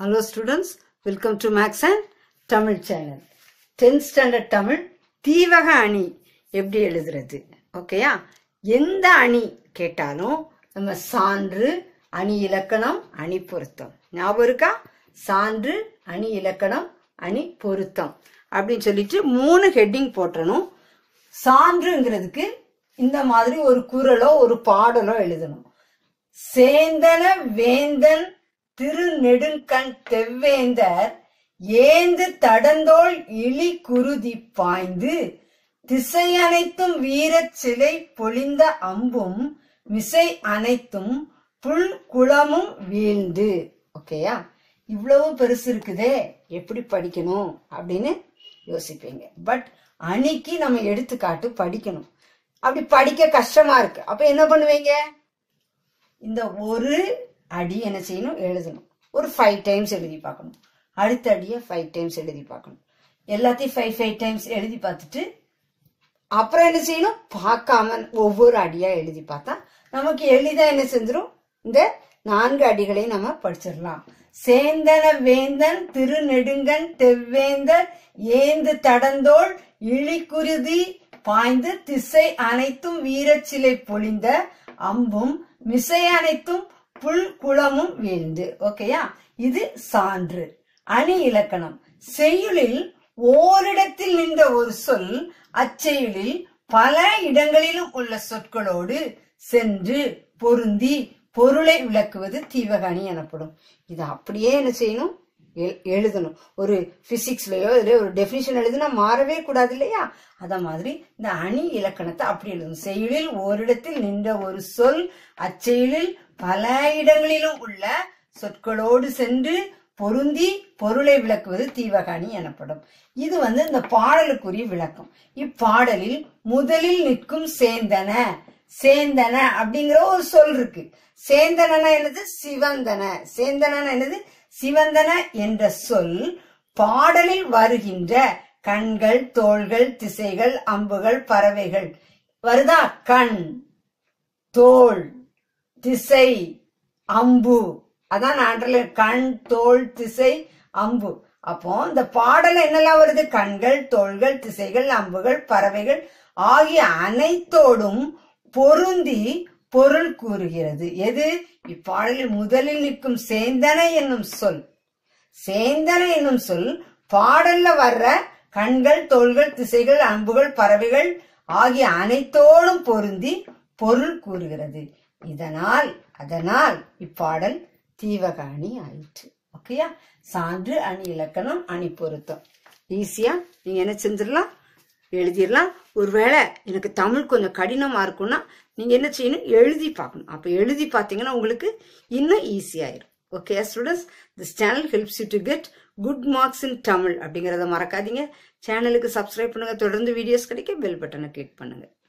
Hello students, welcome to Max and Tamil channel. 10th standard Tamil தீவக அணி எப்படி எழுதுறது ஓகேயா எந்த அணி கேட்டாலும் நம்ம சான்று அணி இலக்கணம் அணி பொருத்தம் ஞாபகம் இருக்கா சான்று அணி இலக்கணம் அணி பொருத்தம் அப்படின்னு சொல்லிட்டு மூணு ஹெட்டிங் போட்டணும் சான்றுங்கிறதுக்கு இந்த மாதிரி ஒரு குரலோ ஒரு பாடலோ எழுதணும் சேந்தன வேந்தன் திருநெடுங்கண் தெவ்வேந்தர் ஏந்து தடந்தோள் இழி குருதி பாய்ந்து திசை அனைத்தும் வீரச் சிலை பொழிந்த அம்பும் மிசை அனைத்தும் புல் குளமும் வீழ்ந்து ஓகேயா இவ்வளவு பெருசு இருக்குதே எப்படி படிக்கணும் அப்படின்னு யோசிப்பீங்க பட் அணிக்கு நம்ம எடுத்துக்காட்டு படிக்கணும் அப்படி படிக்க கஷ்டமா இருக்கு அப்ப என்ன பண்ணுவீங்க இந்த ஒரு அடி என்ன செய்யணும் எழுதணும் ஒரு ஃபைவ் டைம்ஸ் எழுதி பார்க்கணும் அடுத்த அடியை ஃபைவ் டைம்ஸ் எழுதி பார்க்கணும் எல்லாத்தையும் ஃபைவ் ஃபைவ் டைம்ஸ் எழுதி பார்த்துட்டு அப்புறம் என்ன செய்யணும் பார்க்காம ஒவ்வொரு அடியா எழுதி பார்த்தா நமக்கு எளிதா என்ன செஞ்சிரும் இந்த நான்கு அடிகளை நம்ம படிச்சிடலாம் சேந்தன வேந்தன் திருநெடுங்கன் தெவ்வேந்தர் ஏந்து தடந்தோள் இழிக்குருதி பாய்ந்து திசை அனைத்தும் வீரச்சிலை பொழிந்த அம்பும் மிசை அனைத்தும் புல் குளமும் வீழ்ந்து ஓகேயா இது சான்று அணி இலக்கணம் செய்யுளில் ஓரிடத்தில் நின்ற ஒரு சொல் அச்செயலில் பல இடங்களிலும் உள்ள சொற்களோடு சென்று பொருந்தி பொருளை விளக்குவது தீவக அணி எனப்படும் இது அப்படியே என்ன செய்யணும் எ- எழுதணும் ஒரு பிசிக்ஸ்லயோ இதுலயோ ஒரு டெபினிஷன் எழுதுனா மாறவே கூடாது இல்லையா அத மாதிரி இந்த அணி இலக்கணத்தை அப்படி எழுதணும் செயலில் ஓரிடத்தில் நின்ற ஒரு சொல் அச்செயலில் பல இடங்களிலும் உள்ள சொற்களோடு சென்று பொருந்தி பொருளை விளக்குவது தீவகாணி எனப்படும் இது வந்து இந்த பாடலுக்குரிய விளக்கம் இப்பாடலில் முதலில் நிற்கும் சேந்தன சேந்தன அப்படிங்கிற ஒரு சொல் இருக்கு சேந்தனா என்னது சிவந்தன சேந்தன என்னது சிவந்தன என்ற சொல் பாடலில் வருகின்ற கண்கள் தோள்கள் திசைகள் அம்புகள் பறவைகள் வருதா கண் தோள் திசை அம்பு அதான் நான் கண் தோள் திசை அம்பு அப்போ இந்த பாடல என்னெல்லாம் வருது கண்கள் தோள்கள் திசைகள் அம்புகள் பறவைகள் ஆகிய அனைத்தோடும் பொருந்தி பொருள் கூறுகிறது எது இப்பாடலில் முதலில் நிற்கும் சேந்தன என்னும் சொல் சேந்தன என்னும் சொல் பாடல்ல வர்ற கண்கள் தோள்கள் திசைகள் அம்புகள் பறவைகள் ஆகிய அனைத்தோடும் பொருந்தி பொருள் கூறுகிறது இதனால் அதனால் இப்பாடல் தீவக அணி ஆயிற்று ஓகேயா சான்று அணி இலக்கணம் அணி பொருத்தம் ஈஸியா நீங்க என்ன செஞ்சிடலாம் எழுதிடலாம் ஒருவேளை எனக்கு தமிழ் கொஞ்சம் கடினமா இருக்கும்னா நீங்க என்ன செய்யணும் எழுதி பார்க்கணும் அப்ப எழுதி பார்த்தீங்கன்னா உங்களுக்கு இன்னும் ஈஸியாயிரும் okay students this channel helps you to get good marks in Tamil அப்படிங்கறத மறக்காதீங்க சேனலுக்கு சப்ஸ்கிரைப் பண்ணுங்க தொடர்ந்து வீடியோஸ் கிடைக்க பெல் பட்டனை கிளிக் பண்ணுங்க